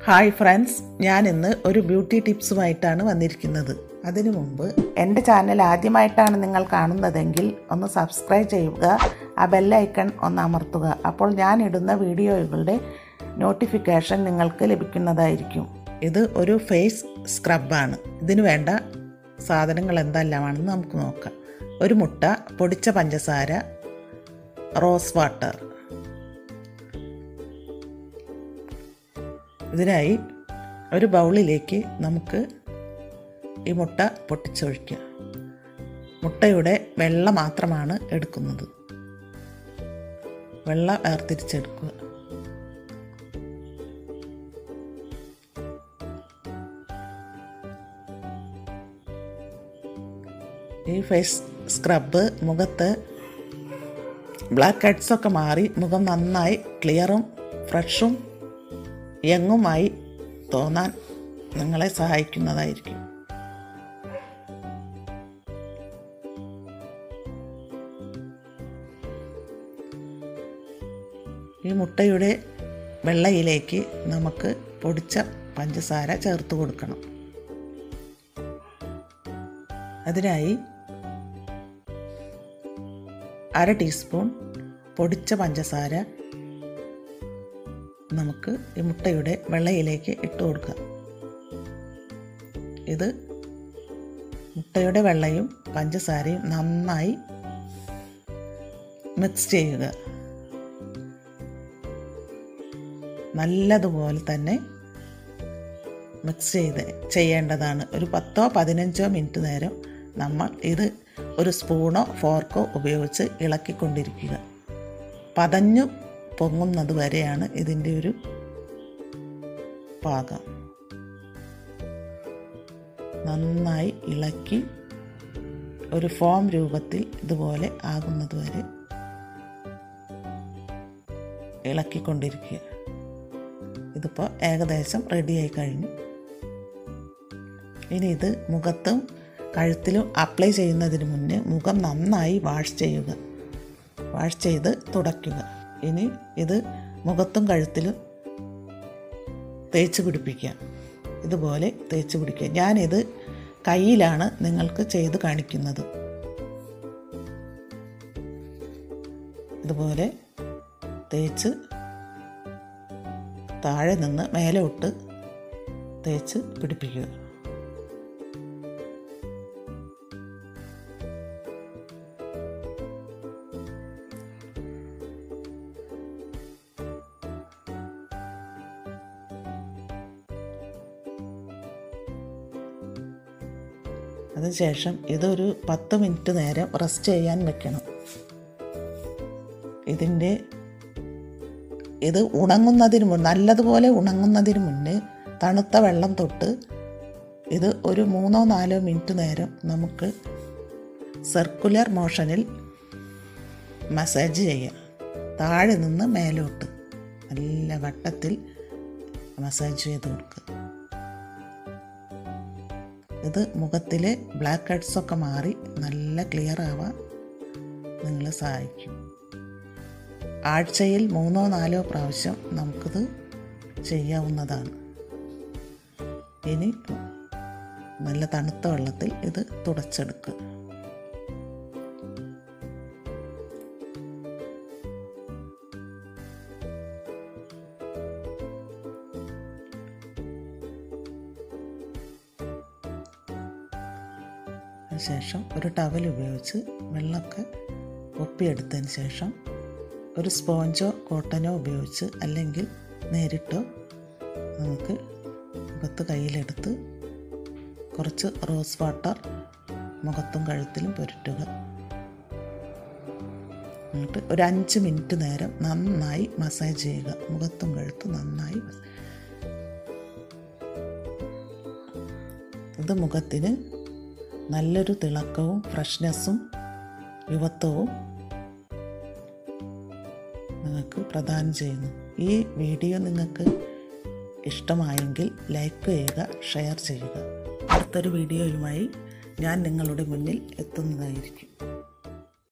hi friends ഞാൻ ഇന്ന് ഒരു ബ്യൂട്ടി ടിപ്സുമായിട്ടാണ് വന്നിരിക്കുന്നത് അതിനു മുമ്പ് എൻ്റെ ചാനൽ ആദ്യമായിട്ടാണ് നിങ്ങൾ കാണുന്നതെങ്കിൽ ഒന്ന് സബ്സ്ക്രൈബ് ചെയ്യുക ആ ബെല്ലൈക്കൺ ഒന്ന് അമർത്തുക അപ്പോൾ ഞാൻ ഇടുന്ന വീഡിയോകളുടെ നോട്ടിഫിക്കേഷൻ നിങ്ങൾക്ക് ലഭിക്കുന്നതായിരിക്കും ഇത് ഒരു ഫേസ് സ്ക്രബാണ് ഇതിനു വേണ്ട സാധനങ്ങൾ എന്തെല്ലാമാണെന്ന് നമുക്ക് നോക്കാം ഒരു മുട്ട പൊടിച്ച പഞ്ചസാര റോസ് വാട്ടർ ഇതിനായി ഒരു ബൗളിലേക്ക് നമുക്ക് ഈ മുട്ട പൊട്ടിച്ചൊഴിക്കുക മുട്ടയുടെ വെള്ള മാത്രമാണ് എടുക്കുന്നത് വെള്ള വേർതിരിച്ചെടുക്കുക ഈ ഫേസ് സ്ക്രബ് മുഖത്ത് ബ്ലാക്ക് ഹെഡ്സ് ഒക്കെ മാറി മുഖം നന്നായി ക്ലിയറും ഫ്രഷും യങ്ങുമായി തോന്നാൻ നിങ്ങളെ സഹായിക്കുന്നതായിരിക്കും ഈ മുട്ടയുടെ വെള്ളയിലേക്ക് നമുക്ക് പൊടിച്ച പഞ്ചസാര ചേർത്ത് കൊടുക്കണം അതിനായി അര ടീസ്പൂൺ പൊടിച്ച പഞ്ചസാര നമുക്ക് ഈ മുട്ടയുടെ വെള്ളയിലേക്ക് ഇട്ട് കൊടുക്കാം ഇത് മുട്ടയുടെ വെള്ളയും പഞ്ചസാരയും നന്നായി മിക്സ് ചെയ്യുക നല്ലതുപോലെ തന്നെ മിക്സ് ചെയ്ത് ചെയ്യേണ്ടതാണ് ഒരു പത്തോ പതിനഞ്ചോ മിനിറ്റ് നേരം നമ്മൾ ഇത് ഒരു സ്പൂണോ ഫോർക്കോ ഉപയോഗിച്ച് ഇളക്കിക്കൊണ്ടിരിക്കുക പതഞ്ഞു പൊങ്ങുന്നത് വരെയാണ് ഇതിൻ്റെ ഒരു പാകം നന്നായി ഇളക്കി ഒരു ഫോം രൂപത്തിൽ ഇതുപോലെ ആകുന്നത് വരെ ഇളക്കിക്കൊണ്ടിരിക്കുക ഇതിപ്പോൾ ഏകദേശം റെഡിയായി കഴിഞ്ഞു ഇനി ഇത് മുഖത്തും കഴുത്തിലും അപ്ലൈ ചെയ്യുന്നതിന് മുന്നേ മുഖം നന്നായി വാഷ് ചെയ്യുക വാഷ് ചെയ്ത് തുടയ്ക്കുക ഇനി ഇത് മുഖത്തും കഴുത്തിലും തേച്ച് പിടിപ്പിക്കാം ഇതുപോലെ തേച്ച് പിടിക്കുക ഞാനിത് കയ്യിലാണ് നിങ്ങൾക്ക് ചെയ്ത് കാണിക്കുന്നത് ഇതുപോലെ തേച്ച് താഴെ നിന്ന് മേലോട്ട് തേച്ച് പിടിപ്പിക്കുക അതിനുശേഷം ഇതൊരു പത്ത് മിനിറ്റ് നേരം റെസ്റ്റ് ചെയ്യാൻ വെക്കണം ഇതിൻ്റെ ഇത് ഉണങ്ങുന്നതിന് മുന്നേ നല്ലതുപോലെ ഉണങ്ങുന്നതിന് മുന്നേ തണുത്ത വെള്ളം തൊട്ട് ഇത് ഒരു മൂന്നോ നാലോ മിനിറ്റ് നേരം നമുക്ക് സർക്കുലർ മോഷനിൽ മസാജ് ചെയ്യാം താഴെ നിന്ന് മേലോട്ട് നല്ല വട്ടത്തിൽ മസാജ് ചെയ്ത് കൊടുക്കുക ഇത് മുഖത്തിലെ ബ്ലാക്ക് ഹെഡ്സ് ഒക്കെ മാറി നല്ല ക്ലിയർ ആവാൻ നിങ്ങളെ സഹായിക്കും ആഴ്ചയിൽ മൂന്നോ നാലോ പ്രാവശ്യം നമുക്കിത് ചെയ്യാവുന്നതാണ് ഇനി നല്ല തണുത്ത വെള്ളത്തിൽ ഇത് തുടച്ചെടുക്കുക ശേഷം ഒരു ടവൽ ഉപയോഗിച്ച് വെള്ളമൊക്കെ ഒപ്പിയെടുത്തതിന് ശേഷം ഒരു സ്പോഞ്ചോ കോട്ടനോ ഉപയോഗിച്ച് അല്ലെങ്കിൽ നേരിട്ടോ നമുക്ക് മുഖത്ത് കയ്യിലെടുത്ത് കുറച്ച് റോസ് വാട്ടർ മുഖത്തും കഴുത്തിലും പുരട്ടുക എന്നിട്ട് ഒരു അഞ്ച് മിനിറ്റ് നേരം നന്നായി മസാജ് ചെയ്യുക മുഖത്തും കഴുത്തും നന്നായി ഇത് മുഖത്തിന് നല്ലൊരു തിളക്കവും ഫ്രഷ്നെസ്സും യുവത്വവും നിങ്ങൾക്ക് പ്രദാനം ചെയ്യുന്നു ഈ വീഡിയോ നിങ്ങൾക്ക് ഇഷ്ടമായെങ്കിൽ ലൈക്ക് ചെയ്യുക ഷെയർ ചെയ്യുക അടുത്തൊരു വീഡിയോയുമായി ഞാൻ നിങ്ങളുടെ മുന്നിൽ എത്തുന്നതായിരിക്കും